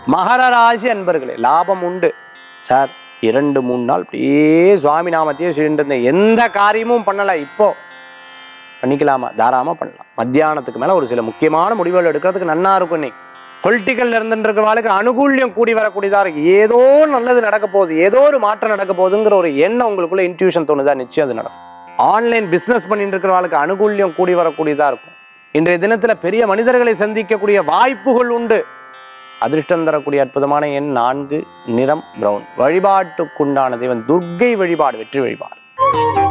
மகர ராசி அன்பர்களே லாபம் உண்டு சார் இரண்டு மூணு நாள் அப்படியே சுவாமி நாமத்தையே சொல்லிட்டு இருந்தேன் எந்த காரியமும் பண்ணலை இப்போ பண்ணிக்கலாமா தாராளமாக பண்ணலாம் மத்தியானத்துக்கு மேலே ஒரு சில முக்கியமான முடிவுகள் எடுக்கிறதுக்கு நன்னா இருக்கும் இன்னைக்கு பொலிட்டிக்கல் இருந்துருக்கிறவாளுக்கு அனுகூல்யம் கூடி வரக்கூடியதா இருக்கு ஏதோ நல்லது நடக்க போகுது ஏதோ ஒரு மாற்றம் நடக்க போகுதுங்கிற ஒரு எண்ணம் உங்களுக்குள்ள இன்ட்யூஷன் தோணுதா நிச்சயம் அது நடக்கும் ஆன்லைன் பிஸ்னஸ் பண்ணிட்டு இருக்கிறவாளுக்கு அனுகூல்யம் கூடி வரக்கூடியதா இருக்கும் இன்றைய தினத்துல பெரிய மனிதர்களை சந்திக்கக்கூடிய வாய்ப்புகள் உண்டு அதிர்ஷ்டம் தரக்கூடிய அற்புதமான எண் நான்கு நிறம் பிரவுன் வழிபாட்டுக்குண்டான தெய்வம் துர்க்கை வழிபாடு வெற்றி வழிபாடு